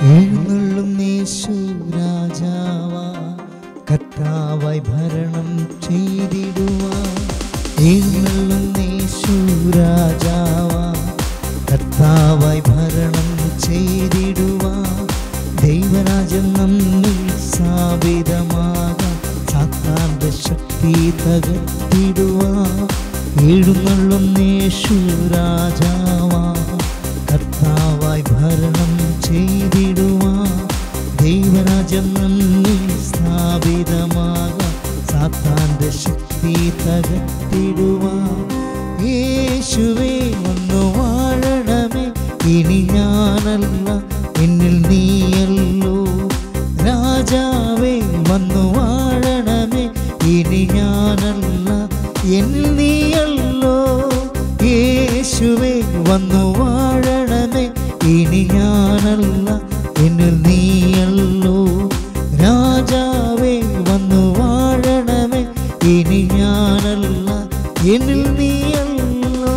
എഴുന്നള്ളും യേശു രാജാവാ കർത്താവായി ഭരണം ചെയ്തിടുവാൻ എഴുന്നള്ളും യേശു രാജാവാ കർത്താവായി ഭരണം ചെയ്തിടുവാൻ ദൈവരാജ്യം നമ്മിൽ സ്ഥാപിതമാകാം സാത്താന്റെ ശക്തി തകർത്തിടുവാൻ എഴുന്നള്ളും യേശു രാജാവാ കർത്താവായി ഭരണം ചെയ്തിടുവാൻ ദൈവരാജ്യം നമ്മിൽ സ്ഥാപിതമാകാം സാത്താന്റെ ശക്തി തകർത്തിടുവാൻ യേശുവേ വന്നു വാഴണമേ ഇനി ഞാനല്ല എന്നിൽ നീയല്ലോ രാജാവേ വന്നു വാഴണമേ ഇനി ഞാനല്ല എന്നിൽ നീയല്ലോ യേശുവേ വന്നു വാഴണമേ ഇനി ഞാനല്ല എന്നിൽ നീയല്ലോ രാജാവേ വന്നു വാഴണമേ ഇനി ഞാനല്ല എന്നിൽ നീയല്ലോ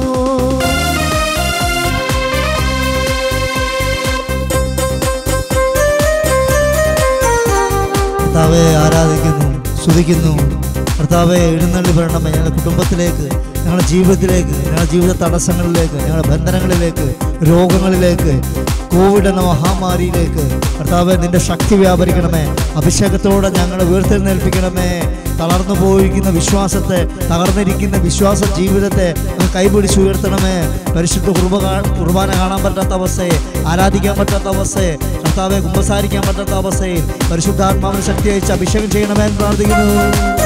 കർത്താവെ ആരാധിക്കുന്നു സ്തുതിക്കുന്നു കർത്താവെ എഴുന്നള്ളി വരണമേ ഞങ്ങളുടെ കുടുംബത്തിലേക്ക് ഞങ്ങളുടെ ജീവിതത്തിലേക്ക് ഞങ്ങളുടെ ജീവിത തടസ്സങ്ങളിലേക്ക് ഞങ്ങളുടെ ബന്ധനങ്ങളിലേക്ക് രോഗങ്ങളിലേക്ക് കോവിഡ് എന്ന മഹാമാരിയിലേക്ക് കർത്താവെ നിന്റെ ശക്തി വ്യാപരിക്കണമേ അഭിഷേകത്തോടെ ഞങ്ങളെ ഉയർത്തെഴുന്നേൽപ്പിക്കണമേ തളർന്നു പോയിരിക്കുന്ന വിശ്വാസത്തെ തകർന്നിരിക്കുന്ന വിശ്വാസ ജീവിതത്തെ അങ്ങ് കൈപിടിച്ച് ഉയർത്തണമേ പരിശുദ്ധ കുർബ കാ- കുർബാന കാണാൻ പറ്റാത്ത അവസ്ഥയെ ആരാധിക്കാൻ പറ്റാത്ത അവസ്ഥയെ കർത്താവെ കുമ്പസാരിക്കാൻ പറ്റാത്ത അവസ്ഥയിൽ പരിശുദ്ധാത്മാവിന് ശക്തി അയച്ച് അഭിഷേകം ചെയ്യണമേ എന്ന് പ്രാർത്ഥിക്കുന്നു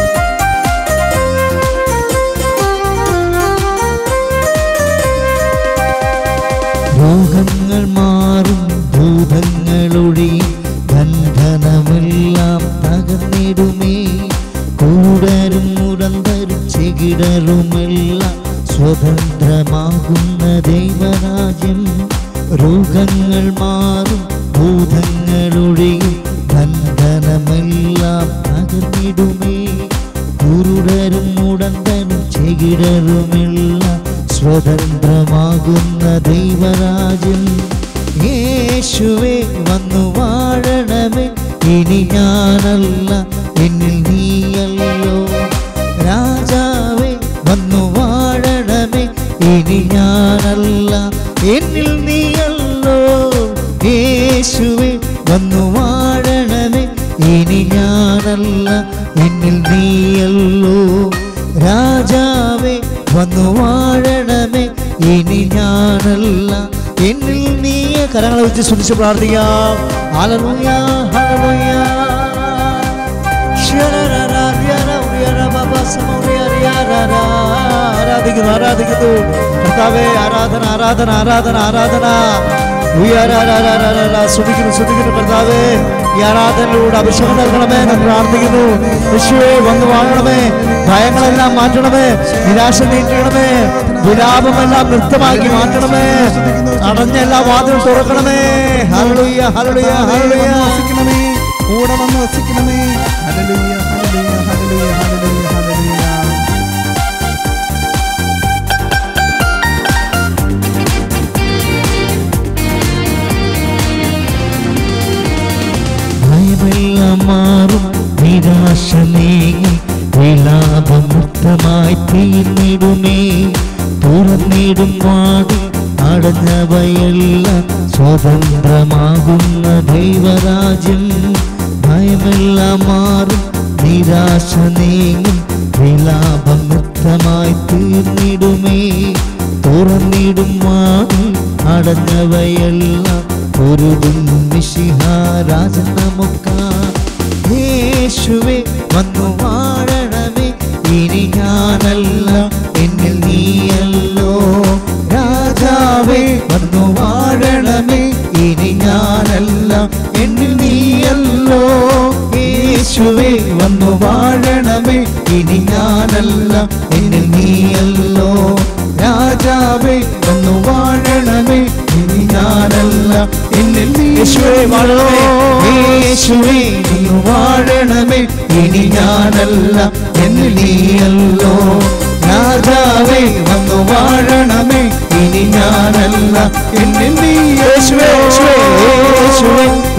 രോഗങ്ങൾ മാറും ഭൂതങ്ങളൊഴിയും ബന്ധനമെല്ലാം തകർന്നിടുമേ കൂടരും മുടന്തരും ചെകിടറുമെല്ലാം സ്വതന്ത്രമാകുന്ന ദൈവരാജ്യം രോഗങ്ങൾ മാറും ഭൂതങ്ങളൊഴിയും ബന്ധനമെല്ലാം തകർന്നിടുമേ കുരുടരും മുടന്തനും ചെകിടറുമെല്ലാം സ്വതന്ത്രമാകുന്ന ദൈവരാജ്യം യേശുവേ വന്നു വാഴണമേ ഇനി ഞാനല്ല എന്നിൽ നീയല്ലോ രാജാവേ വന്നു വാഴണമേ ഇനി ഞാനല്ല എന്നിൽ നീയല്ലോ യേശുവേ വന്നു വാഴണമേ ഇനി ഞാനല്ല എന്നിൽ നീയല്ലോ രാജാവേ വന്നു വാഴണമേ ഇനി ഞാനല്ല എന്നിൽ നീയ കരങ്ങളെ വെച്ച് സ്തുതിച്ച് പ്രാർത്ഥിക്കാം ഹല്ലേലൂയ ഹല്ലേലൂയ ശരരര ര്യര ഉര്യര ബബ സമൗര്യ ര്യരര. ആരാധിക്കുന്നു ആരാധിക്കുന്നു കർത്താവേ ആരാധന ആരാധന ആരാധന ആരാധന ഉയരരരരരര. സ്തുതിക്കുന്നു സ്തുതിക്കുന്നു കർത്താവേ ഈ ആരാധനയിലൂടെ അഭിഷേകം നൽകണമേ എന്ന് പ്രാർത്ഥിക്കുന്നു യേശുവേ വന്നു വാങ്ങണമേ ഭയങ്ങളെല്ലാം മാറ്റണമേ നിരാശ നീട്ടണമേ വിലാപമെല്ലാം നൃത്തമാക്കി മാറ്റണമേ അടഞ്ഞ എല്ലാ വാതിലും തുറക്കണമേ ഹല്ലേലൂയ ഹല്ലേലൂയ ഹല്ലേലൂയ വസിക്കണമേ കൂടെ വന്ന് വസിക്കണമേ ഹല്ലേലൂയ ഹല്ലേലൂയ ഹല്ലേലൂയ ഹല്ലേലൂയ ഹല്ലേലൂയ ഭയമെല്ലാം മാറും നിരാശ നീങ്ങി വിലാപമുക്തമായി തീർന്നിടുമേ തുറന്നിടും വാടി അടഞ്ഞവയെല്ലാം സ്വതന്ത്രമാകുന്ന ദൈവരാജ്യം ഭയമെല്ലാം മാറും നിരാശ നീങ്ങും വിലാപമുക്തമായി തീർന്നിടുമേ തുറന്നിടും വാടി അടഞ്ഞവയെല്ലാം ഒരു മിശിഹാരാജൻ നമുക്കാ യേശുവേ വന്നു വാഴണമേ ഇനി ഞാനല്ല എന്നിൽ നീയല്ലോ രാജാവേ വന്നു വാഴണമേ ഇനി ഞാനല്ല എന്നിൽ നീയല്ലോ യേശുവേ വന്നു വാഴണമേ ഇനി ഞാനല്ല എന്നിൽ നീയല്ലോ രാജാവേ വന്നു വാഴണമേ ഇനി ഞാനല്ല എന്നിൽ നീ യേശുവേ വാഴണമേ യേശുവേ നീ വാഴണമേ ഇനി ഞാനല്ല എന്നിൽ നീയല്ലോ രാജാവേ വന്നു വാഴണമേ ഇനി ഞാനല്ല എന്നിൽ നീ യേശുവേ യേശുവേ യേശുവേ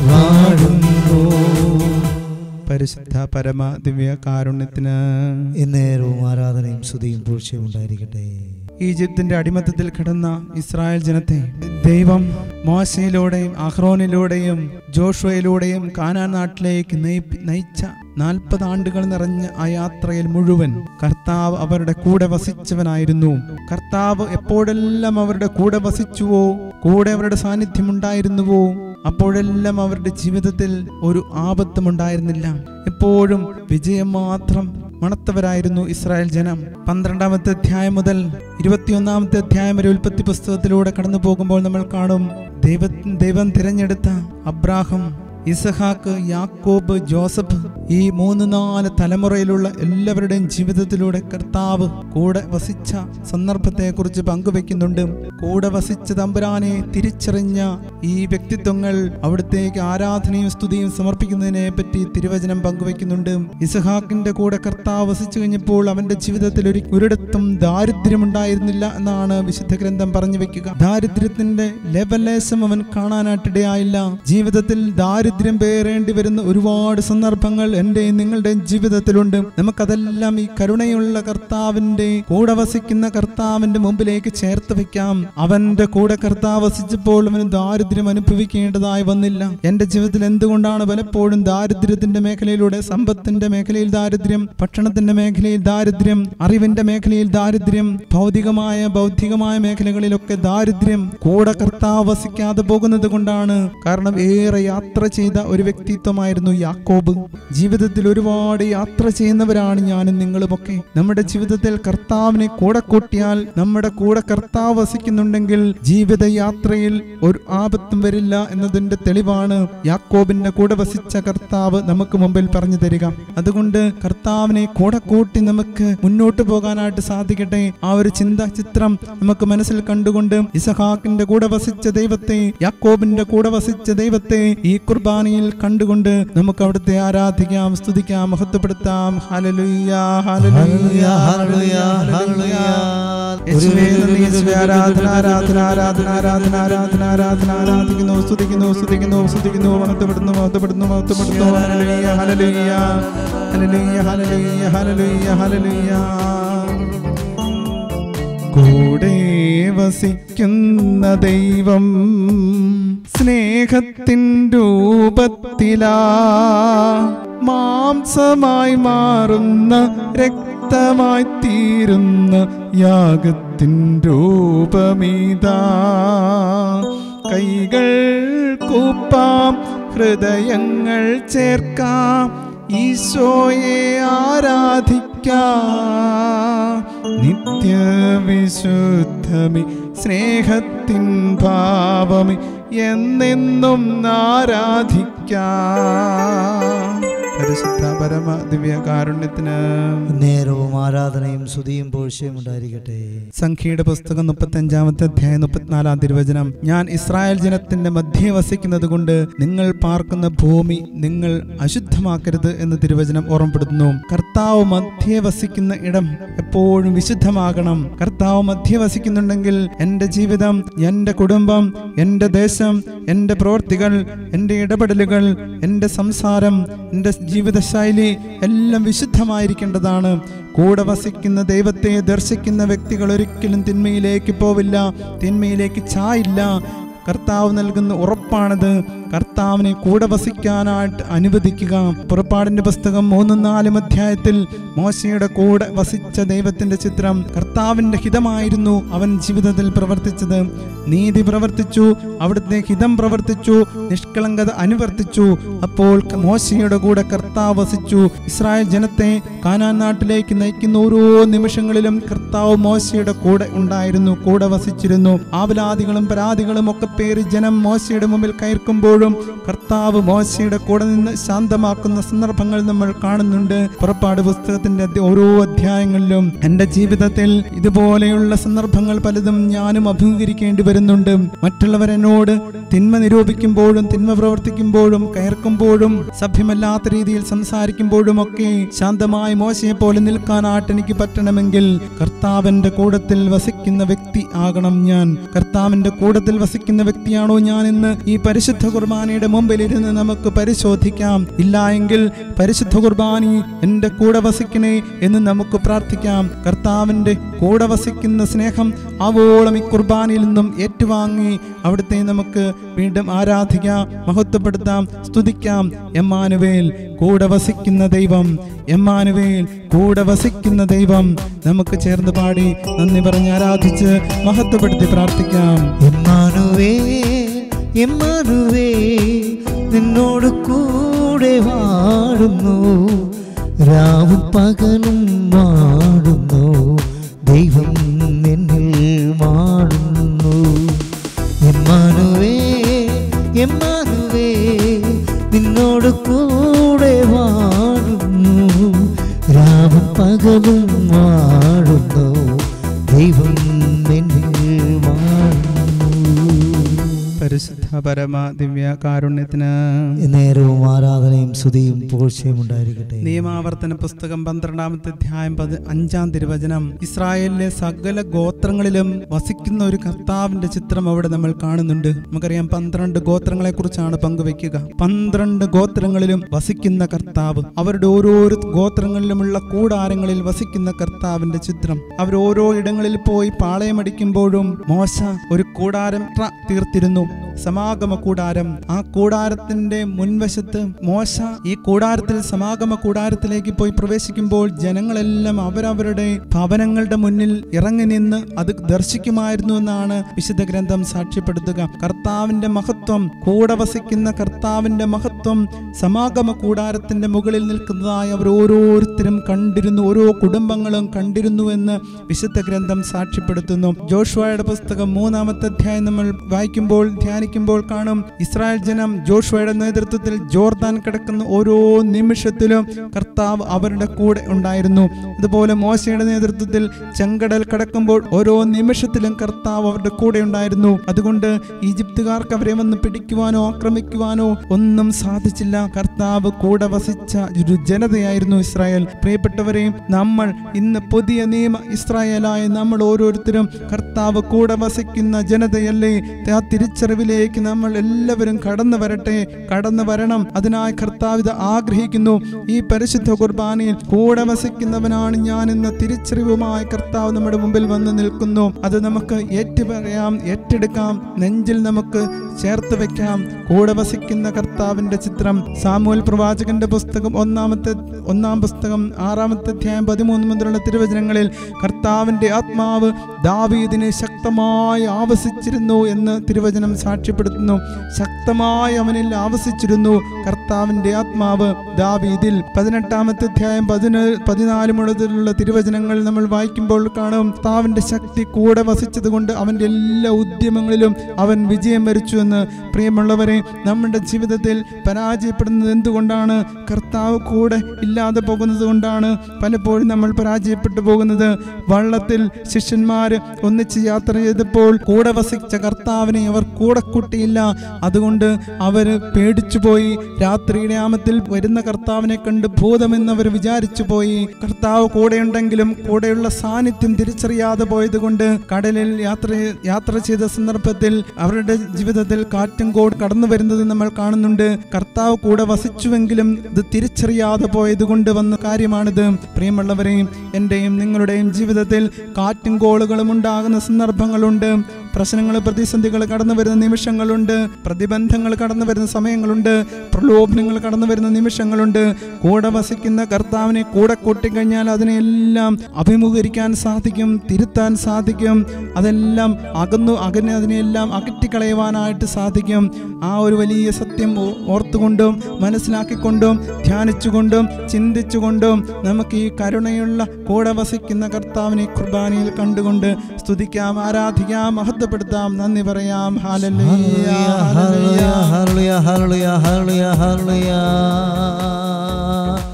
വാഴുന്നു പരിശുദ്ധ പരമ ദിവ്യ കാരുണ്യത്തിന് എന്നേരവും ആരാധനയും സ്തുതിയും പൂഴ്ചയും ഉണ്ടായിരിക്കട്ടെ ഈജിപ്തിന്റെ അടിമത്തത്തിൽ കിടന്ന ഇസ്രായേൽ ജനത്തെ ദൈവം മോശയിലൂടെയും അഹ്റോനിലൂടെയും ജോഷുവയിലൂടെയും കാനാൻ നാട്ടിലേക്ക് നയി- നയിച്ച നാൽപ്പത് ആണ്ടുകൾ നിറഞ്ഞ ആ യാത്രയിൽ മുഴുവൻ കർത്താവ് അവരുടെ കൂടെ വസിച്ചവനായിരുന്നു കർത്താവ് എപ്പോഴെല്ലാം അവരുടെ കൂടെ വസിച്ചുവോ കൂടെ അവരുടെ സാന്നിധ്യം ഉണ്ടായിരുന്നുവോ അപ്പോഴെല്ലാം അവരുടെ ജീവിതത്തിൽ ഒരു ആപത്തും ഉണ്ടായിരുന്നില്ല എപ്പോഴും വിജയം മാത്രം മണത്തവരായിരുന്നു ഇസ്രായേൽ ജനം പന്ത്രണ്ടാമത്തെ അധ്യായം മുതൽ ഇരുപത്തിയൊന്നാമത്തെ അധ്യായം വരെ ഉൽപ്പത്തി പുസ്തകത്തിലൂടെ കടന്നു പോകുമ്പോൾ നമ്മൾ കാണും ദൈവ ദൈവം തിരഞ്ഞെടുത്ത അബ്രാഹം ഇസഹാക്ക് യാക്കോബ് ജോസഫ് ഈ മൂന്ന് നാല് തലമുറയിലുള്ള എല്ലാവരുടെയും ജീവിതത്തിലൂടെ കർത്താവ് കൂടെ വസിച്ച സന്ദർഭത്തെക്കുറിച്ച് പങ്കുവെക്കുന്നുണ്ട് കൂടെ വസിച്ച തമ്പുരാനെ തിരിച്ചറിഞ്ഞ ഈ വ്യക്തിത്വങ്ങൾ അവിടത്തേക്ക് ആരാധനയും സ്തുതിയും സമർപ്പിക്കുന്നതിനെ പറ്റി തിരുവചനം പങ്കുവെക്കുന്നുണ്ട് ഇസഹാക്കിന്റെ കൂടെ കർത്താവ് വസിച്ചു കഴിഞ്ഞപ്പോൾ അവന്റെ ജീവിതത്തിൽ ഒരു ഒരിടത്തും ദാരിദ്ര്യമുണ്ടായിരുന്നില്ല എന്നാണ് വിശുദ്ധ ഗ്രന്ഥം പറഞ്ഞു വെക്കുക ദാരിദ്ര്യത്തിന്റെ ലെവലേശം അവൻ കാണാനായിട്ടിടയായില്ല ജീവിതത്തിൽ ദാരിദ്ര്യം പേറേണ്ടി വരുന്ന ഒരുപാട് സന്ദർഭങ്ങൾ എന്റെയും നിങ്ങളുടെയും ജീവിതത്തിലുണ്ട് നമുക്കതെല്ലാം ഈ കരുണയുള്ള കർത്താവിന്റെ കൂടെ വസിക്കുന്ന കർത്താവിന്റെ മുമ്പിലേക്ക് ചേർത്ത് വെക്കാം അവന്റെ കൂടെ കർത്താവ് വസിച്ചപ്പോൾ അവന് ദാരിദ്ര്യം അനുഭവിക്കേണ്ടതായി വന്നില്ല എന്റെ ജീവിതത്തിൽ എന്തുകൊണ്ടാണ് പലപ്പോഴും ദാരിദ്ര്യത്തിന്റെ മേഖലയിലൂടെ സമ്പത്തിന്റെ മേഖലയിൽ ദാരിദ്ര്യം ഭക്ഷണത്തിന്റെ മേഖലയിൽ ദാരിദ്ര്യം അറിവിന്റെ മേഖലയിൽ ദാരിദ്ര്യം ഭൗതികമായ ബൗദ്ധികമായ മേഖലകളിലൊക്കെ ദാരിദ്ര്യം കൂടെ കർത്താവ് വസിക്കാതെ പോകുന്നത് കൊണ്ടാണ് കാരണം ഏറെ യാത്ര ചെയ്ത ഒരു വ്യക്തിത്വമായിരുന്നു യാക്കോബ് ജീവിതത്തിൽ ഒരുപാട് യാത്ര ചെയ്യുന്നവരാണ് ഞാനും നിങ്ങളുമൊക്കെ നമ്മുടെ ജീവിതത്തിൽ കർത്താവിനെ കൂടെ കൂട്ടിയാൽ നമ്മുടെ കൂടെ കർത്താവ് വസിക്കുന്നുണ്ടെങ്കിൽ ജീവിത യാത്രയിൽ ഒരു ആപത്തും വരില്ല എന്നതിന്റെ തെളിവാണ് യാക്കോബിന്റെ കൂടെ വസിച്ച കർത്താവ് നമുക്ക് മുമ്പിൽ പറഞ്ഞു തരിക അതുകൊണ്ട് കർത്താവിനെ കൂടെ കൂട്ടി നമുക്ക് മുന്നോട്ട് പോകാനായിട്ട് സാധിക്കട്ടെ ആ ഒരു ചിന്ത ചിത്രം നമുക്ക് മനസ്സിൽ കണ്ടുകൊണ്ട് ഇസഹാക്കിന്റെ കൂടെ വസിച്ച ദൈവത്തെ യാക്കോബിന്റെ കൂടെ വസിച്ച ദൈവത്തെ ഈ കുർബാനയിൽ കണ്ടുകൊണ്ട് നമുക്ക് അവിടുത്തെ ആരാധിക്കാം സ്തുതിക്കാം മഹത്വപ്പെടുത്താം ഹല്ലേലൂയ ഹല്ലേലൂയ ഹല്ലേലൂയ, ഹല്ലേലൂയ. യേശുവേ നന്ദി, യേശുവേ ആരാധന ആരാധന ആരാധന ആരാധന ആരാധന ആരാധന ആരാധിക്കുന്നു സ്തുതിക്കുന്നു സ്തുതിക്കുന്നു സ്തുതിക്കുന്നു മഹത്വപ്പെടുന്നു മഹത്വപ്പെടുന്നു മഹത്വപ്പെടുന്നു ഹല്ലേലൂയ ഹല്ലേലൂയ ഹല്ലേലൂയ ഹല്ലേലൂയ ഹല്ലേലൂയ ഹല്ലേലൂയ കൂടെ വസിക്കുന്ന ദൈവം സ്നേഹത്തിൻ രൂപത്തിലാ മാംസമായി മാറുന്ന രക്തമായി തീരുന്ന യാഗത്തിൻ രൂപമീതാ കൈകൾ കൂപ്പാം ഹൃദയങ്ങൾ ചേർക്കാം ഈശോയെ ആരാധിക്കാം നിത്യവിശുദ്ധമി സ്നേഹത്തിൻ ഭാവമി എന്നെന്നും ആരാധിക്കാം പരിശുദ്ധ പരമ ദിവ്യ കാരുണ്യത്തിന് നേരവും ആരാധനയും സ്തുതിയും പൂഴ്ചയും ഉണ്ടായിരിക്കട്ടെ സംഖ്യയുടെ പുസ്തകം മുപ്പത്തഞ്ചാമത്തെ അധ്യായം മുപ്പത്തിനാലാം തിരുവചനം ഞാൻ ഇസ്രായേൽ ജനത്തിന്റെ മധ്യേ വസിക്കുന്നത് കൊണ്ട് നിങ്ങൾ പാർക്കുന്ന ഭൂമി നിങ്ങൾ അശുദ്ധമാക്കരുത് എന്ന് തിരുവചനം ഓർമ്മപ്പെടുത്തുന്നു കർത്താവ് മധ്യേ വസിക്കുന്ന ഇടം എപ്പോഴും വിശുദ്ധമാകണം കർത്താവ് മധ്യേ വസിക്കുന്നുണ്ടെങ്കിൽ എൻ്റെ ജീവിതം എൻ്റെ കുടുംബം എൻ്റെ ദേശം എൻ്റെ പ്രവൃത്തികൾ എൻ്റെ ഇടപെടലുകൾ എൻ്റെ സംസാരം എൻ്റെ ജീവിതശൈലി എല്ലാം വിശുദ്ധമായിരിക്കേണ്ടതാണ് കൂടെ വസിക്കുന്ന ദൈവത്തെ ദർശിക്കുന്ന വ്യക്തികൾ ഒരിക്കലും തിന്മയിലേക്ക് പോവില്ല തിന്മയിലേക്ക് ചായില്ല കർത്താവ് നൽകുന്ന ഉറപ്പാണത് കർത്താവിനെ കൂടെ വസിക്കാനായിട്ട് അനുവദിക്കുക പുറപ്പാടിന്റെ പുസ്തകം മൂന്നും നാലും അധ്യായത്തിൽ മോശയുടെ കൂടെ വസിച്ച ദൈവത്തിന്റെ ചിത്രം കർത്താവിന്റെ ഹിതമായിരുന്നു അവൻ ജീവിതത്തിൽ പ്രവർത്തിച്ചത് നീതി പ്രവർത്തിച്ചു അവിടുത്തെ ഹിതം പ്രവർത്തിച്ചു നിഷ്കളങ്കത അനുവർത്തിച്ചു അപ്പോൾ മോശയുടെ കൂടെ കർത്താവ് വസിച്ചു ഇസ്രായേൽ ജനത്തെ കാനാൻ നാട്ടിലേക്ക് നയിക്കുന്ന ഓരോ നിമിഷങ്ങളിലും കർത്താവ് മോശയുടെ കൂടെ ഉണ്ടായിരുന്നു കൂടെ വസിച്ചിരുന്നു ആവലാദികളും പരാതികളും ഒക്കെ പേര് ജനം മോശയുടെ മുമ്പിൽ കയർക്കുമ്പോഴും കർത്താവ് മോശയുടെ കൂടെ നിന്ന് ശാന്തമാക്കുന്ന സന്ദർഭങ്ങൾ നമ്മൾ കാണുന്നുണ്ട് പുറപ്പാട് പുസ്തകത്തിന്റെ അധ്യ- ഓരോ അധ്യായങ്ങളിലും എൻ്റെ ജീവിതത്തിൽ ഇതുപോലെയുള്ള സന്ദർഭങ്ങൾ പലതും ഞാനും അഭിമുഖീകരിക്കേണ്ടി വരുന്നുണ്ട് മറ്റുള്ളവരെന്നോട് തിന്മ നിരൂപിക്കുമ്പോഴും തിന്മ പ്രവർത്തിക്കുമ്പോഴും കയർക്കുമ്പോഴും സഭ്യമല്ലാത്ത രീതിയിൽ സംസാരിക്കുമ്പോഴും ഒക്കെ ശാന്തമായി മോശയെ പോലെ നിൽക്കാനായിട്ട് എനിക്ക് പറ്റണമെങ്കിൽ കർത്താവിന്റെ കൂടത്തിൽ വസിക്കുന്ന വ്യക്തി ആകണം ഞാൻ കർത്താവിന്റെ കൂടത്തിൽ വസിക്കുന്ന വസിക്കുന്ന വ്യക്തിയാണോ ഞാൻ എന്ന് ഈ പരിശുദ്ധ കുർബാനയുടെ മുമ്പിലിരുന്ന് നമുക്ക് പരിശോധിക്കാം ഇല്ല എങ്കിൽ പരിശുദ്ധ കുർബാനി എൻ്റെ കൂടെ വസിക്കണേ എന്ന് നമുക്ക് പ്രാർത്ഥിക്കാം കർത്താവിൻ്റെ കൂടെ വസിക്കുന്ന സ്നേഹം ആവോളം ഈ കുർബാനയിൽ നിന്നും ഏറ്റുവാങ്ങി അവിടുത്തെ നമുക്ക് വീണ്ടും ആരാധിക്കാം മഹത്വപ്പെടുത്താം സ്തുതിക്കാം എമ്മാനുവേൽ കൂടെ വസിക്കുന്ന ദൈവം എമ്മാനുവേൽ കൂടെ വസിക്കുന്ന ദൈവം നമുക്ക് ചേർന്ന് പാടി നന്ദി പറഞ്ഞ് ആരാധിച്ച് മഹത്വപ്പെടുത്തി പ്രാർത്ഥിക്കാം എമ്മാനുവേ എമ്മാനുവേ നിന്നോട് കൂടെ വാടുന്നു രാവും പകലും വാടുന്നു ദൈവം എന്നിൽ വാടുന്നു എമ്മാനുവേ എമ്മാനുവേ നിന്നോട് കൂടെ വാടുന്നു രാവും പകലും വാടുന്നു ദൈവം എന്നിൽ വാടുന്നു പരിശുദ്ധ പരമ ദിവ്യ കാരുണ്യത്തിന് നേരവും ആരാധനയും സ്തുതിയും പോഴ്ചയും ഉണ്ടായിരിക്കട്ടെ നിയമാവർത്തന പുസ്തകം പന്ത്രണ്ടാമത്തെ അധ്യായം പതി അഞ്ചാം തിരുവചനം ഇസ്രായേലിലെ സകല ഗോത്രങ്ങളിലും വസിക്കുന്ന ഒരു കർത്താവിന്റെ ചിത്രം അവിടെ നമ്മൾ കാണുന്നുണ്ട് നമുക്കറിയാം പന്ത്രണ്ട് ഗോത്രങ്ങളെ കുറിച്ചാണ് പങ്കുവെക്കുക പന്ത്രണ്ട് ഗോത്രങ്ങളിലും വസിക്കുന്ന കർത്താവ് അവരുടെ ഓരോരോ ഗോത്രങ്ങളിലുമുള്ള കൂടാരങ്ങളിൽ വസിക്കുന്ന കർത്താവിന്റെ ചിത്രം അവർ ഓരോ ഇടങ്ങളിൽ പോയി പാളയമടിക്കുമ്പോഴും മോശ ഒരു കൂടാരം ട്ര തീർത്തിരുന്നു സമാഗമ കൂടാരം ആ കൂടാരത്തിന്റെ മുൻവശത്ത് മോശ ഈ കൂടാരത്തിൽ സമാഗമ കൂടാരത്തിലേക്ക് പോയി പ്രവേശിക്കുമ്പോൾ ജനങ്ങളെല്ലാം അവരവരുടെ ഭവനങ്ങളുടെ മുന്നിൽ ഇറങ്ങി നിന്ന് അത് ദർശിക്കുമായിരുന്നു എന്നാണ് വിശുദ്ധ ഗ്രന്ഥം സാക്ഷ്യപ്പെടുത്തുക കർത്താവിന്റെ മഹത്വം കൂടെ വസിക്കുന്ന കർത്താവിന്റെ മഹത്വം സമാഗമ കൂടാരത്തിന്റെ മുകളിൽ നിൽക്കുന്നതായി അവർ ഓരോരുത്തരും കണ്ടിരുന്നു ഓരോ കുടുംബങ്ങളും കണ്ടിരുന്നു എന്ന് വിശുദ്ധ ഗ്രന്ഥം സാക്ഷ്യപ്പെടുത്തുന്നു ജോഷുവയുടെ പുസ്തകം മൂന്നാമത്തെ അധ്യായം നമ്മൾ വായിക്കുമ്പോൾ ധ്യാനിക്കുമ്പോൾ കാണും ഇസ്രായേൽ ജനം ജോഷുവയുടെ നേതൃത്വത്തിൽ ജോർദാൻ കിടക്കുന്ന ഓരോ നിമിഷത്തിലും കർത്താവ് അവരുടെ കൂടെ ഉണ്ടായിരുന്നു അതുപോലെ മോശയുടെ നേതൃത്വത്തിൽ ചെങ്കടൽ കടക്കുമ്പോൾ ഓരോ നിമിഷത്തിലും കർത്താവ് അവരുടെ കൂടെ ഉണ്ടായിരുന്നു അതുകൊണ്ട് ഈജിപ്തുകാർക്ക് അവരെ വന്ന് പിടിക്കുവാനോ ആക്രമിക്കുവാനോ ഒന്നും സാധിച്ചില്ല കർത്താവ് കൂടെ വസിച്ച ഒരു ജനതയായിരുന്നു ഇസ്രായേൽ പ്രിയപ്പെട്ടവരെ നമ്മൾ ഇന്ന് പുതിയ നിയമ ഇസ്രായേലായ നമ്മൾ ഓരോരുത്തരും കർത്താവ് കൂടെ വസിക്കുന്ന ജനതയല്ലേ ആ തിരിച്ചറിവിലേക്ക് നമ്മൾ എല്ലാവരും കടന്നു വരട്ടെ കടന്നു വരണം അതിനായി കർത്താവ് ഇത് ആഗ്രഹിക്കുന്നു ഈ പരിശുദ്ധ കുർബാനയിൽ കൂടെ വസിക്കുന്നവനാണ് ഞാൻ എന്ന തിരിച്ചറിവുമായി കർത്താവ് നമ്മുടെ മുമ്പിൽ വന്ന് നിൽക്കുന്നു അത് നമുക്ക് ഏറ്റുപറയാം ഏറ്റെടുക്കാം നെഞ്ചിൽ നമുക്ക് ചേർത്ത് വെക്കാം കൂടെ വസിക്കുന്ന കർത്താവിന്റെ ചിത്രം സാമൂൽ പ്രവാചകന്റെ പുസ്തകം ഒന്നാമത്തെ ഒന്നാം പുസ്തകം ആറാമത്തെ അധ്യായം പതിമൂന്ന് മുതലുള്ള തിരുവചനങ്ങളിൽ കർത്താവിന്റെ ആത്മാവ് ദാവീദിനെ ശക്തമായി ആവസിച്ചിരുന്നു എന്ന് തിരുവചനം സാക്ഷ്യപ്പെടുത്തുന്നു ശക്തമായി അവനിൽ ആവസിച്ചിരുന്നു കർത്താവിന്റെ ആത്മാവ് ദാവീദിൽ പതിനെട്ടാമത്തെ അധ്യായം പതിനേഴ് പതിനാല് മുതലുള്ള തിരുവചനങ്ങൾ നമ്മൾ വായിക്കുമ്പോൾ കാണും കർത്താവിന്റെ ശക്തി കൂടെ വസിച്ചത് കൊണ്ട് അവന്റെ എല്ലാ ഉദ്യമങ്ങളിലും അവൻ വിജയം വരിച്ചു എന്ന് പ്രിയമുള്ളവരെ നമ്മുടെ ജീവിതത്തിൽ പരാജയപ്പെടുന്നത് എന്തുകൊണ്ടാണ് കർത്താവ് കൂടെ ഇല്ലാതെ പോകുന്നത് കൊണ്ടാണ് പലപ്പോഴും നമ്മൾ പരാജയപ്പെട്ടു പോകുന്നത് വള്ളത്തിൽ ശിഷ്യന്മാര് ഒന്നിച്ച് യാത്ര ചെയ്തപ്പോൾ കൂടെ വസിച്ച കർത്താവിനെ അവർ കൂടെ കൂട്ടിയില്ല അതുകൊണ്ട് അവര് പേടിച്ചുപോയി രാത്രിയുടെ ആമത്തിൽ വരുന്ന കർത്താവിനെ കണ്ട് ഭൂതമെന്ന് അവർ വിചാരിച്ചു പോയി കർത്താവ് കൂടെയുണ്ടെങ്കിലും കൂടെയുള്ള സാന്നിധ്യം തിരിച്ചറിയാതെ പോയത് കൊണ്ട് കടലിൽ യാത്ര യാത്ര ചെയ്ത സന്ദർഭത്തിൽ അവരുടെ ജീവിതത്തിൽ കാറ്റും കോട് കടന്നു വരുന്നത് നമ്മൾ കാണുന്നുണ്ട് കർത്താവ് കൂടെ വസിച്ചുവെങ്കിലും ഇത് തിരിച്ചറിയാതെ പോയത് കൊണ്ട് വന്ന കാര്യമാണിത് പ്രിയമുള്ളവരെയും എൻ്റെയും നിങ്ങളുടെയും ജീവിതത്തിൽ കാറ്റും കോളുകളും ഉണ്ടാകുന്ന സന്ദർഭങ്ങളുണ്ട് പ്രശ്നങ്ങൾ പ്രതിസന്ധികൾ കടന്നു വരുന്ന നിമിഷങ്ങളുണ്ട് പ്രതിബന്ധങ്ങൾ കടന്നു വരുന്ന സമയങ്ങളുണ്ട് പ്രലോഭനങ്ങൾ കടന്നു വരുന്ന നിമിഷങ്ങളുണ്ട് കൂടെ വസിക്കുന്ന കർത്താവിനെ കൂടെ കൂട്ടിക്കഴിഞ്ഞാൽ അതിനെല്ലാം അഭിമുഖീകരിക്കാൻ സാധിക്കും തിരുത്താൻ സാധിക്കും അതെല്ലാം അകന്നു അകന്ന് അതിനെല്ലാം അകറ്റിക്കളയുവാനായിട്ട് സാധിക്കും ആ ഒരു വലിയ സത്യം ഓ- ഓർത്തുകൊണ്ടും മനസ്സിലാക്കിക്കൊണ്ടും ധ്യാനിച്ചുകൊണ്ടും ചിന്തിച്ചുകൊണ്ടും നമുക്ക് ഈ കരുണയുള്ള കൂടെ വസിക്കുന്ന കർത്താവിനെ കുർബാനയിൽ കണ്ടുകൊണ്ട് സ്തുതിക്കാം ആരാധിക്കാം മഹത്വപ്പെടുത്താം നന്ദി പറയാം ഹാലലുയ്യ, ഹല്ലേലൂയ, ഹാലലുയ്യ. ഹല്ലേലൂയ, ഹല്ലേലൂയ, ഹല്ലേലൂയ, ഹല്ലേലൂയ.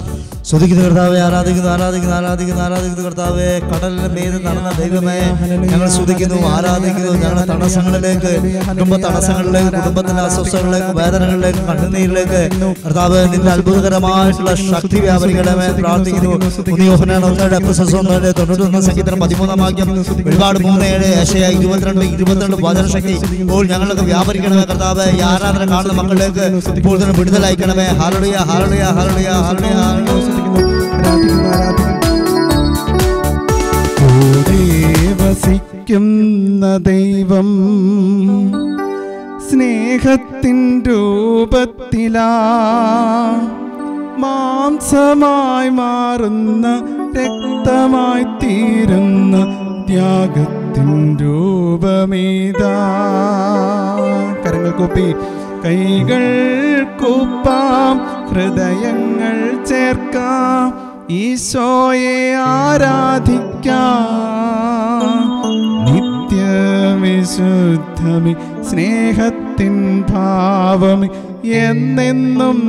സ്തുതിക്കുന്ന കർത്താവെ ആരാധിക്കുന്നു ആരാധിക്കുന്നു ആരാധിക്കുന്നു ആരാധിക്കുന്നു കർത്താവെ കടലിന്റെ മേത് നടന്ന ദൈവമേ ഞങ്ങൾ സ്തുതിക്കുന്നു ആരാധിക്കുന്നു ഞങ്ങളുടെ തടസ്സങ്ങളിലേക്ക് കുടുംബ തടസ്സങ്ങളിലേക്ക് കുടുംബത്തിന്റെ അസ്വസ്ഥകളിലേക്ക് വേദനകളിലേക്ക് കണ്ണുനീരിലേക്ക് കർത്താവ് നിന്റെ അത്ഭുതകരമായിട്ടുള്ള ശക്തി വ്യാപരിക്കണമേ പ്രാർത്ഥിക്കുന്നു ഉദയോഹനാണ് ഒന്നയുടെ എപ്പിസോഡ് ഒന്നയുടെ തൊണ്ണൂറ്റൊന്ന് സംഗീതം പതിമൂന്നാം വാക്യം ഒരുപാട് മൂന്ന് ഏഴ് ഏഷ്യ ഇരുപത്തിരണ്ട് ഇരുപത്തിരണ്ട് വചനശക്തി ഇപ്പോൾ ഞങ്ങൾക്ക് വ്യാപരിക്കണമേ കർത്താവ് ഈ ആരാധന കാണുന്ന മക്കളിലേക്ക് ഇപ്പോൾ തന്നെ വിടുതലയക്കണമേ ഹാലളിയ ഹാലളിയ ഹാലളിയ ഹാലളിയ കൂടെ വസിക്കുന്ന ദൈവം സ്നേഹത്തിൻ രൂപത്തിലാ മാംസമായി മാറുന്ന രക്തമായി തീരുന്ന ത്യാഗത്തിൻ രൂപമേതാ കരങ്ങൾ കൂപ്പി കൈകൾ കൂപ്പാം ഹൃദയങ്ങൾ ചേർക്കാം ഈശോയെ ആരാധിക്കാം നിത്യവിശുദ്ധമി സ്നേഹത്തിൻ ഭാവമി എന്നെന്നും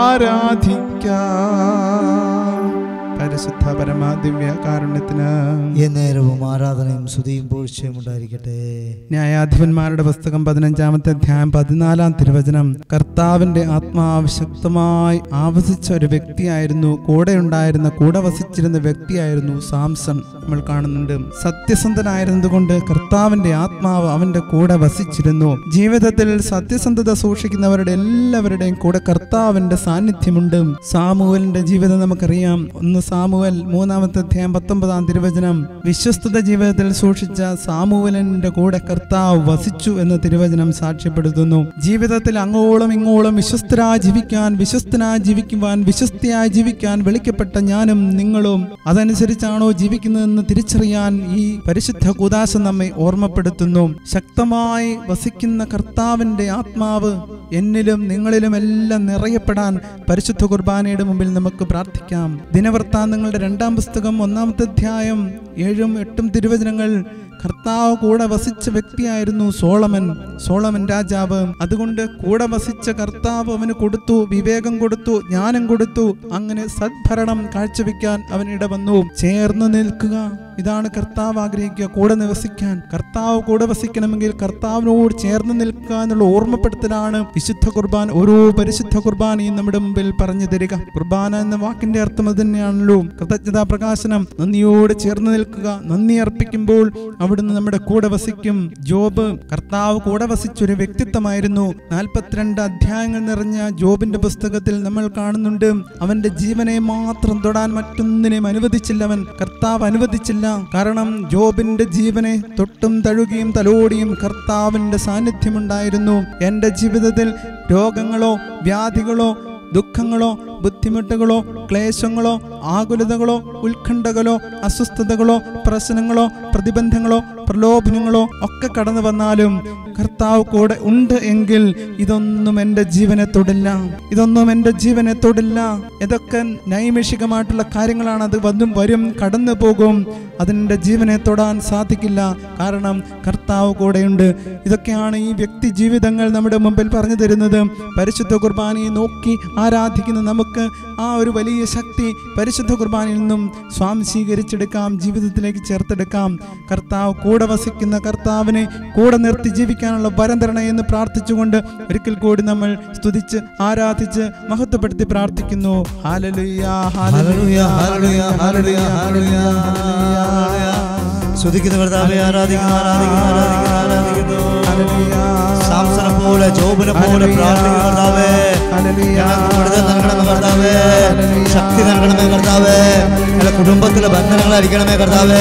ആരാധിക്കാം പരിശുദ്ധ പരമാദിവ്യ കാരുണ്യത്തിന് എന്നേരവും ആരാധനയും സ്തുതിയും പോഴ്ചയും ഉണ്ടായിരിക്കട്ടെ ന്യായാധിപന്മാരുടെ പുസ്തകം പതിനഞ്ചാമത്തെ അധ്യായം പതിനാലാം തിരുവചനം കർത്താവിന്റെ ആത്മാവ് ശക്തമായി ആവസിച്ച ഒരു വ്യക്തിയായിരുന്നു കൂടെ ഉണ്ടായിരുന്ന കൂടെ വസിച്ചിരുന്ന വ്യക്തിയായിരുന്നു സാംസൺ നമ്മൾ കാണുന്നുണ്ട് സത്യസന്ധനായിരുന്നതുകൊണ്ട് കർത്താവിന്റെ ആത്മാവ് അവന്റെ കൂടെ വസിച്ചിരുന്നു ജീവിതത്തിൽ സത്യസന്ധത സൂക്ഷിക്കുന്നവരുടെ എല്ലാവരുടെയും കൂടെ കർത്താവിന്റെ സാന്നിധ്യമുണ്ട് സാമുവലിന്റെ ജീവിതം നമുക്കറിയാം ഒന്ന് സാമുവൽ മൂന്നാമത്തെ അധ്യായം പത്തൊമ്പതാം തിരുവചനം വിശ്വസ്തത ജീവിതത്തിൽ സൂക്ഷിച്ച സാമുവലിന്റെ കൂടെ കർത്താവ് വസിച്ചു എന്ന തിരുവചനം സാക്ഷ്യപ്പെടുത്തുന്നു ജീവിതത്തിൽ അങ്ങോളം ഇങ്ങോളം വിശ്വസ്തരായി ജീവിക്കാൻ വിശ്വസ്തനായി ജീവിക്കുവാൻ വിശ്വസ്തയായി ജീവിക്കാൻ വിളിക്കപ്പെട്ട ഞാനും നിങ്ങളും അതനുസരിച്ചാണോ ജീവിക്കുന്നതെന്ന് തിരിച്ചറിയാൻ ഈ പരിശുദ്ധ കുദാശ നമ്മെ ഓർമ്മപ്പെടുത്തുന്നു ശക്തമായി വസിക്കുന്ന കർത്താവിന്റെ ആത്മാവ് എന്നിലും നിങ്ങളിലും എല്ലാം നിറയപ്പെടാൻ പരിശുദ്ധ കുർബാനയുടെ മുമ്പിൽ നമുക്ക് പ്രാർത്ഥിക്കാം ദിനവൃത്താന്തങ്ങളുടെ രണ്ടാം പുസ്തകം ഒന്നാമത്തെ അധ്യായം ഏഴും എട്ടും തിരുവചനങ്ങൾ കർത്താവ് കൂടെ വസിച്ച വ്യക്തിയായിരുന്നു സോളമൻ സോളമൻ രാജാവ് അതുകൊണ്ട് കൂടെ വസിച്ച കർത്താവ് അവന് കൊടുത്തു വിവേകം കൊടുത്തു ജ്ഞാനം കൊടുത്തു അങ്ങനെ സദ്ഭരണം കാഴ്ചവെക്കാൻ അവൻ ഇടവന്നു ചേർന്ന് നിൽക്കുക ഇതാണ് കർത്താവ് ആഗ്രഹിക്കുക കൂടെ നിവസിക്കാൻ കർത്താവ് കൂടെ വസിക്കണമെങ്കിൽ കർത്താവിനോട് ചേർന്ന് നിൽക്കുക എന്നുള്ള ഓർമ്മപ്പെടുത്തലാണ് വിശുദ്ധ കുർബാന ഓരോ പരിശുദ്ധ കുർബാനയും നമ്മുടെ മുമ്പിൽ പറഞ്ഞു തരിക കുർബാന എന്ന വാക്കിന്റെ അർത്ഥം അത് തന്നെയാണല്ലോ കൃതജ്ഞതാ പ്രകാശനം നന്ദിയോട് ചേർന്ന് നിൽക്കുക നന്ദി അർപ്പിക്കുമ്പോൾ അവിടുന്ന് നമ്മുടെ കൂടെ വസിക്കും ജോബ് കർത്താവ് കൂടെ വസിച്ചൊരു വ്യക്തിത്വമായിരുന്നു നാൽപ്പത്തിരണ്ട് അധ്യായങ്ങൾ നിറഞ്ഞ ജോബിന്റെ പുസ്തകത്തിൽ നമ്മൾ കാണുന്നുണ്ട് അവന്റെ ജീവനെ മാത്രം തൊടാൻ മറ്റൊന്നിനെയും അനുവദിച്ചില്ല അവൻ കർത്താവ് അനുവദിച്ചില്ല കാരണം ജോബിന്റെ ജീവനെ തൊട്ടും തഴുകിയും തലോടിയും കർത്താവിന്റെ സാന്നിധ്യമുണ്ടായിരുന്നു എൻ്റെ ജീവിതത്തിൽ രോഗങ്ങളോ വ്യാധികളോ ദുഃഖങ്ങളോ ബുദ്ധിമുട്ടുകളോ ക്ലേശങ്ങളോ ആകുലതകളോ ഉത്കണ്ഠകളോ അസ്വസ്ഥതകളോ പ്രശ്നങ്ങളോ പ്രതിബന്ധങ്ങളോ പ്രലോഭനങ്ങളോ ഒക്കെ കടന്നു വന്നാലും കർത്താവ് കൂടെ ഉണ്ട് എങ്കിൽ ഇതൊന്നും എൻ്റെ ജീവനെ തൊടില്ല ഇതൊന്നും എൻ്റെ ജീവനെ തൊടില്ല ഇതൊക്കെ നൈമിഷികമായിട്ടുള്ള കാര്യങ്ങളാണ് അത് വന്നും വരും കടന്നു പോകും അതിൻ്റെ ജീവനെ തൊടാൻ സാധിക്കില്ല കാരണം കർത്താവ് കൂടെയുണ്ട് ഇതൊക്കെയാണ് ഈ വ്യക്തി ജീവിതങ്ങൾ നമ്മുടെ മുമ്പിൽ പറഞ്ഞു തരുന്നത് പരിശുദ്ധ കുർബാനയെ നോക്കി ആരാധിക്കുന്ന നമുക്ക് ആ ഒരു വലിയ ശക്തി പരിശുദ്ധ കുർബാനയിൽ നിന്നും സ്വാംശീകരിച്ചെടുക്കാം ജീവിതത്തിലേക്ക് ചേർത്തെടുക്കാം കർത്താവ് കൂടെ വസിക്കുന്ന കർത്താവിനെ കൂടെ നിർത്തി ജീവിക്കാനുള്ള വരം തരണേ എന്ന് പ്രാർത്ഥിച്ചുകൊണ്ട് ഒരിക്കൽ കൂടി നമ്മൾ സ്തുതിച്ച് ആരാധിച്ച് മഹത്വപ്പെടുത്തി പ്രാർത്ഥിക്കുന്നു ഹാലലുയ്യ ഹല്ലേലൂയ, ഹല്ലേലൂയ, ഹല്ലേലൂയ, ഹല്ലേലൂയ, ഹല്ലേലൂയ. സ്തുതിക്കുന്ന കർത്താവെ ആരാധിക്കുന്നു ആരാധിക്കുന്നു ആരാധിക്കുന്നു ആരാധിക്കുന്നു സാംസനെ പോലെ ജോബിനെ പോലെ പ്രാർത്ഥിക്കുന്ന കർത്താവേ ഞങ്ങൾക്ക് വിടുതൽ നൽകണമേ കർത്താവേ ശക്തി നൽകണമേ കർത്താവേ ഞങ്ങളുടെ കുടുംബത്തിലെ ബന്ധനങ്ങൾ അരിക്കണമേ കർത്താവേ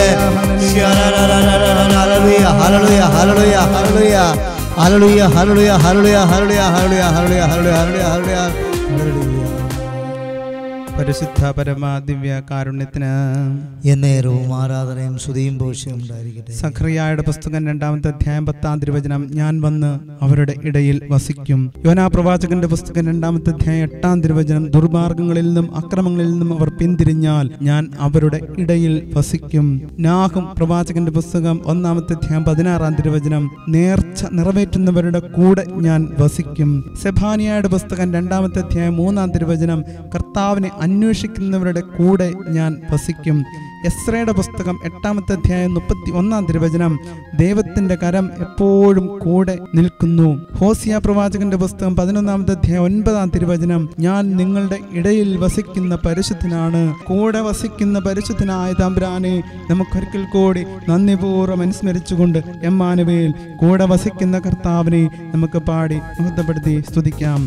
ഹല്ലേലൂയ, ഹല്ലേലൂയ, ഹല്ലേലൂയ, ഹല്ലേലൂയ. ഹല്ലേലൂയ, ഹല്ലേലൂയ, ഹല്ലേലൂയ, ഹല്ലേലൂയ, ഹല്ലേലൂയ, ഹല്ലേലൂയ, ഹല്ലേലൂയ, ഹല്ലേലൂയ, ഹല്ലേലൂയ, ഹല്ലേലൂയ. പരിശുദ്ധ പരമ ദിവ്യ കാരുണ്യത്തിന് എന്നേരവും ആരാധനയും സ്തുതിയും പോഷയും ഉണ്ടായിരിക്കട്ടെ സഖറിയായുടെ പുസ്തകം രണ്ടാമത്തെ അധ്യായം പത്താം തിരുവചനം ഞാൻ വന്ന് അവരുടെ ഇടയിൽ വസിക്കും യോനാ പ്രവാചകന്റെ പുസ്തകം രണ്ടാമത്തെ അധ്യായം എട്ടാം തിരുവചനം ദുർമാർഗങ്ങളിൽ നിന്നും അക്രമങ്ങളിൽ നിന്നും അവർ പിന്തിരിഞ്ഞാൽ ഞാൻ അവരുടെ ഇടയിൽ വസിക്കും നാഹും പ്രവാചകന്റെ പുസ്തകം ഒന്നാമത്തെ അധ്യായം പതിനാറാം തിരുവചനം നേർച്ച നിറവേറ്റുന്നവരുടെ കൂടെ ഞാൻ വസിക്കും സെഫാനിയയുടെ പുസ്തകം രണ്ടാമത്തെ അധ്യായം മൂന്നാം തിരുവചനം കർത്താവിനെ അന്വേഷിക്കുന്നവരുടെ കൂടെ ഞാൻ വസിക്കും എസ്രയുടെ പുസ്തകം എട്ടാമത്തെ അധ്യായം മുപ്പത്തി ഒന്നാം തിരുവചനം ദൈവത്തിന്റെ കരം എപ്പോഴും കൂടെ നിൽക്കുന്നു ഹോസിയ പ്രവാചകന്റെ പുസ്തകം പതിനൊന്നാമത്തെ അധ്യായം ഒൻപതാം തിരുവചനം ഞാൻ നിങ്ങളുടെ ഇടയിൽ വസിക്കുന്ന പരിശുദ്ധനാണ് കൂടെ വസിക്കുന്ന പരിശുദ്ധനായ തമ്പുരാനെ നമുക്കൊരിക്കൽ കൂടി നന്ദിപൂർവ്വം അനുസ്മരിച്ചുകൊണ്ട് എമ്മാനുവേൽ കൂടെ വസിക്കുന്ന കർത്താവിനെ നമുക്ക് പാടി മുഹത്തപ്പെടുത്തി സ്തുതിക്കാം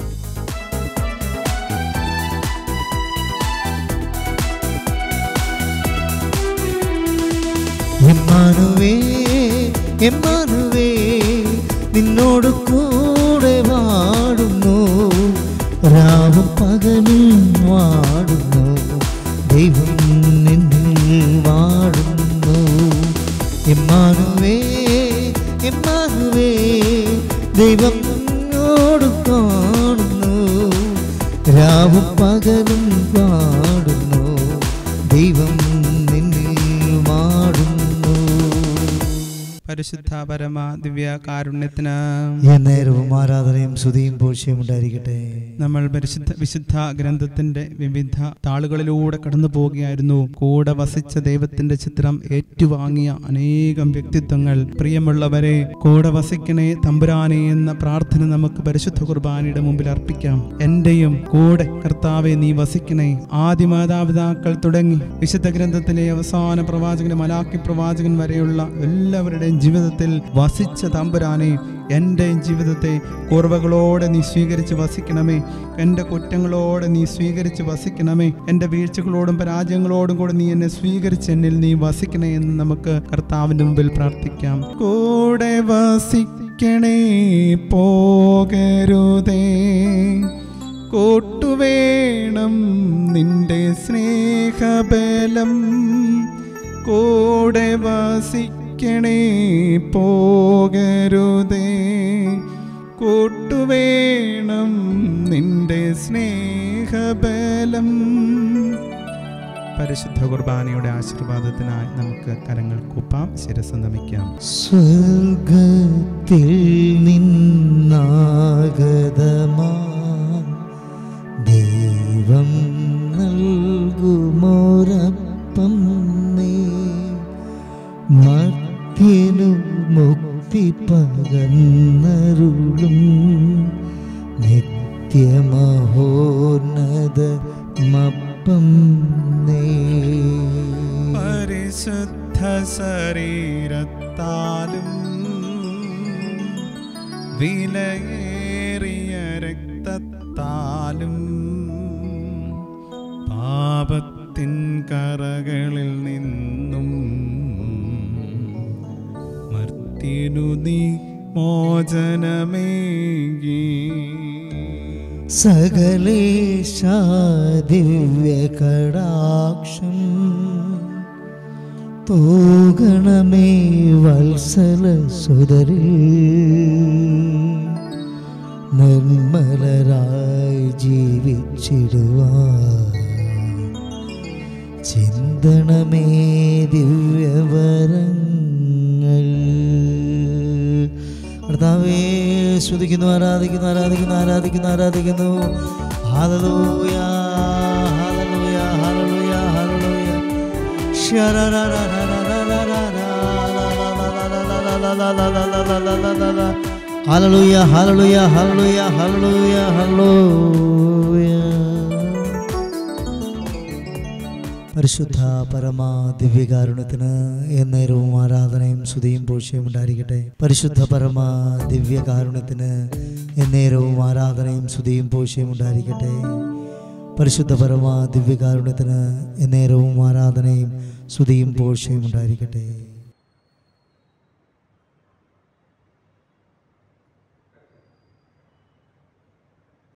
എമ്മാനുവേ എമ്മാനുവേ നിന്നോട് കൂടെ വാടുന്നു രാവും പകലും വാടുന്നു ദൈവം നിന്നിൽ വാടുന്നു എമ്മാനുവേ എമ്മാനുവേ ദൈവം നിന്നോട് കാണുന്നു രാവും പകലും പാടുന്നു ദൈവം നിന്നിൽ മാടുന്നു പരിശുദ്ധ പരമ ദിവ്യ കാരുണ്യത്തിന് എന്നേരവും ആരാധനയും സ്തുതിയും പോഴ്ചയും ഉണ്ടായിരിക്കട്ടെ നമ്മൾ പരിശുദ്ധ വിശുദ്ധ ഗ്രന്ഥത്തിന്റെ വിവിധ താളുകളിലൂടെ കടന്നു പോവുകയായിരുന്നു കൂടെ വസിച്ച ദൈവത്തിന്റെ ചിത്രം ഏറ്റുവാങ്ങിയ അനേകം വ്യക്തിത്വങ്ങൾ പ്രിയമുള്ളവരെ കൂടെ വസിക്കണേ തമ്പുരാനെ എന്ന പ്രാർത്ഥന നമുക്ക് പരിശുദ്ധ കുർബാനയുടെ മുമ്പിൽ അർപ്പിക്കാം എന്റെയും കൂടെ കർത്താവെ നീ വസിക്കണേ ആദ്യ മാതാപിതാക്കൾ തുടങ്ങി വിശുദ്ധ ഗ്രന്ഥത്തിലെ അവസാന പ്രവാചകൻ മലാക്കി പ്രവാചകൻ വരെയുള്ള എല്ലാവരുടെയും ജീവിതത്തിൽ വസിച്ച തമ്പുരാനെ എൻ്റെയും ജീവിതത്തെ കുറവുകളോടെ നീ സ്വീകരിച്ച് വസിക്കണമേ എൻ്റെ കുറ്റങ്ങളോടെ നീ സ്വീകരിച്ച് വസിക്കണമേ എൻ്റെ വീഴ്ചകളോടും പരാജയങ്ങളോടും കൂടെ നീ എന്നെ സ്വീകരിച്ച് എന്നിൽ നീ വസിക്കണേ എന്ന് നമുക്ക് കർത്താവിൻ്റെ മുമ്പിൽ പ്രാർത്ഥിക്കാം കൂടെ വസിക്കണേ പോകരുതേ കൂട്ടുവേണം നിന്റെ സ്നേഹബലം കൂടെ വസിക്കണേ പോകരുതേ കൂട്ടുവേണം നിന്റെ സ്നേഹബലം പരിശുദ്ധ കുർബാനയുടെ ആശീർവാദത്തിനായി നമുക്ക് കരങ്ങൾ കൂപ്പാം ശിരസ് നമിക്കാം സ്വർഗത്തിൽ നിന്നാഗതമാ ദൈവം നൽകുമോരപ്പം നീ മർത്യനു മുക്തി പകർന്നരുളും നിത്യമഹോന്നത മപ്പം നീ പരിശുദ്ധ ശരീരത്താലും വിലയേറിയ രക്തത്താലും പാപത്തിൻ കറകളിൽ നിന്നും മർത്തിനു നീ മോചനമേകി സകലേശാ ദിവ്യകടാക്ഷം തൂകണമേ വത്സല സുതരിൽ നിർമ്മലരായി ജീവിച്ചിടുവാൻ ചിന്തണമേ ദിവ്യവരങ്ങൾ കർത്താവേ സ്തുതിക്കുന്നു ആരാധിക്കുന്നു ആരാധിക്കുന്നു ആരാധിക്കുന്നു ആരാധിക്കുന്നു ഹല്ലേലൂയ ഹല്ലേലൂയ ഹല്ലേലൂയ ഹല്ലേലൂയ ഹല്ലേലൂയ ഹല്ലേലൂയ ഹല്ലേലൂയ ഹല്ലേലൂയ ഹല്ലേലൂയ പരിശുദ്ധ പരമ ദിവ്യകാരുണ്യത്തിന് എന്നേരവും ആരാധനയും സ്തുതിയും പോഴ്ചയും ഉണ്ടായിരിക്കട്ടെ പരിശുദ്ധ പരമ ദിവ്യകാരുണ്യത്തിന് എന്നേരവും ആരാധനയും സ്തുതിയും പോഴ്ചയും ഉണ്ടായിരിക്കട്ടെ പരിശുദ്ധ പരമ ദിവ്യകാരുണ്യത്തിന് എന്നേരവും ആരാധനയും സ്തുതിയും പോഴ്ചയും ഉണ്ടായിരിക്കട്ടെ